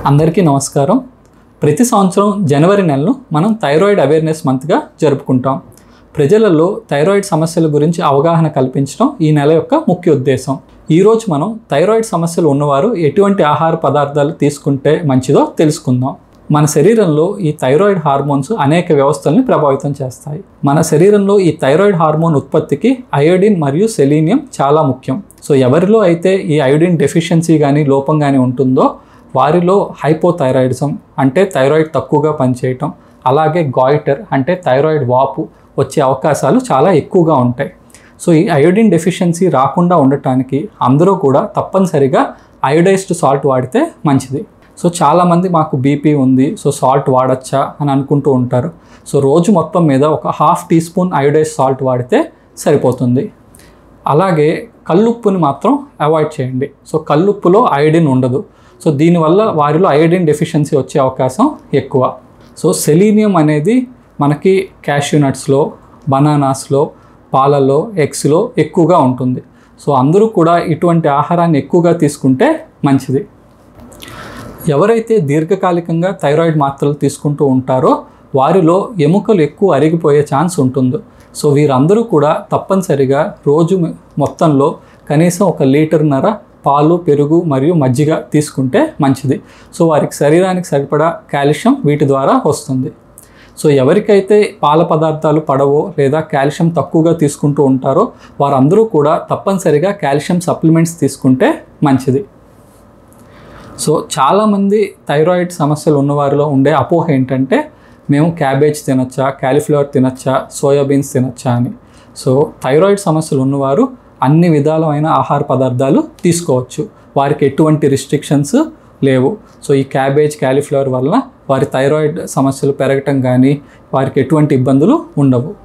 అందరికీ నమస్కారం ప్రతి సంవత్సరం జనవరి నెలను మనం థైరాయిడ్ అవేర్నెస్ మంత్గా జరుపుకుంటాం ప్రజలలో థైరాయిడ్ సమస్యల గురించి అవగాహన కల్పించడం ఈ నెల యొక్క ముఖ్య ఉద్దేశం ఈరోజు మనం థైరాయిడ్ సమస్యలు ఉన్నవారు ఎటువంటి ఆహార పదార్థాలు తీసుకుంటే మంచిదో తెలుసుకుందాం మన శరీరంలో ఈ థైరాయిడ్ హార్మోన్స్ అనేక వ్యవస్థల్ని ప్రభావితం చేస్తాయి మన శరీరంలో ఈ థైరాయిడ్ హార్మోన్ ఉత్పత్తికి అయోడిన్ మరియు సెలీనియం చాలా ముఖ్యం సో ఎవరిలో అయితే ఈ అయోడిన్ డెఫిషియన్సీ కానీ లోపం కానీ ఉంటుందో వారిలో హైపోథైరాయిడిజం అంటే థైరాయిడ్ తక్కువగా పనిచేయటం అలాగే గాయిటర్ అంటే థైరాయిడ్ వాపు వచ్చే అవకాశాలు చాలా ఎక్కువగా ఉంటాయి సో ఈ అయోడిన్ డెఫిషియన్సీ రాకుండా ఉండటానికి అందరూ కూడా తప్పనిసరిగా అయోడైజ్డ్ సాల్ట్ వాడితే మంచిది సో చాలామంది మాకు బీపీ ఉంది సో సాల్ట్ వాడచ్చా అని అనుకుంటూ ఉంటారు సో రోజు మొత్తం మీద ఒక half teaspoon iodise salt వాడితే సరిపోతుంది అలాగే కల్లుప్పుని మాత్రం అవాయిడ్ చేయండి సో కల్లుప్పులో అయోడిన్ ఉండదు సో దీనివల్ల వారిలో అయోడిన్ డెఫిషియన్సీ వచ్చే అవకాశం ఎక్కువ సో సెలీనియం అనేది మనకి క్యాష్యూ నట్స్లో బనానాస్లో పాలలో ఎగ్స్లో ఎక్కువగా ఉంటుంది సో అందరూ కూడా ఇటువంటి ఆహారాన్ని ఎక్కువగా తీసుకుంటే మంచిది ఎవరైతే దీర్ఘకాలికంగా థైరాయిడ్ మాత్రలు తీసుకుంటూ ఉంటారో వారిలో ఎముకలు ఎక్కువ అరిగిపోయే ఛాన్స్ ఉంటుందో సో వీరందరూ కూడా తప్పనిసరిగా రోజు మొత్తంలో కనీసం ఒక లీటర్నర పాలు పెరుగు మరియు మజ్జిగ తీసుకుంటే మంచిది సో వారికి శరీరానికి సరిపడా కాల్షియం వీటి ద్వారా వస్తుంది సో ఎవరికైతే పాల పదార్థాలు పడవో లేదా కాల్షియం తక్కువగా తీసుకుంటూ ఉంటారో వారందరూ కూడా తప్పనిసరిగా కాల్షియం సప్లిమెంట్స్ తీసుకుంటే మంచిది సో చాలామంది థైరాయిడ్ సమస్యలు ఉన్నవారిలో ఉండే అపోహ ఏంటంటే మేము క్యాబేజ్ తినచ్చా క్యాలీఫ్లవర్ తినచ్చా సోయాబీన్స్ తినచ్చా అని సో థైరాయిడ్ సమస్యలు ఉన్నవారు అన్ని విధాలమైన ఆహార పదార్థాలు తీసుకోవచ్చు వారికి ఎటువంటి రిస్ట్రిక్షన్స్ లేవు సో ఈ క్యాబేజ్ క్యాలీఫ్లవర్ వల్ల వారి థైరాయిడ్ సమస్యలు పెరగటం కానీ వారికి ఎటువంటి ఇబ్బందులు ఉండవు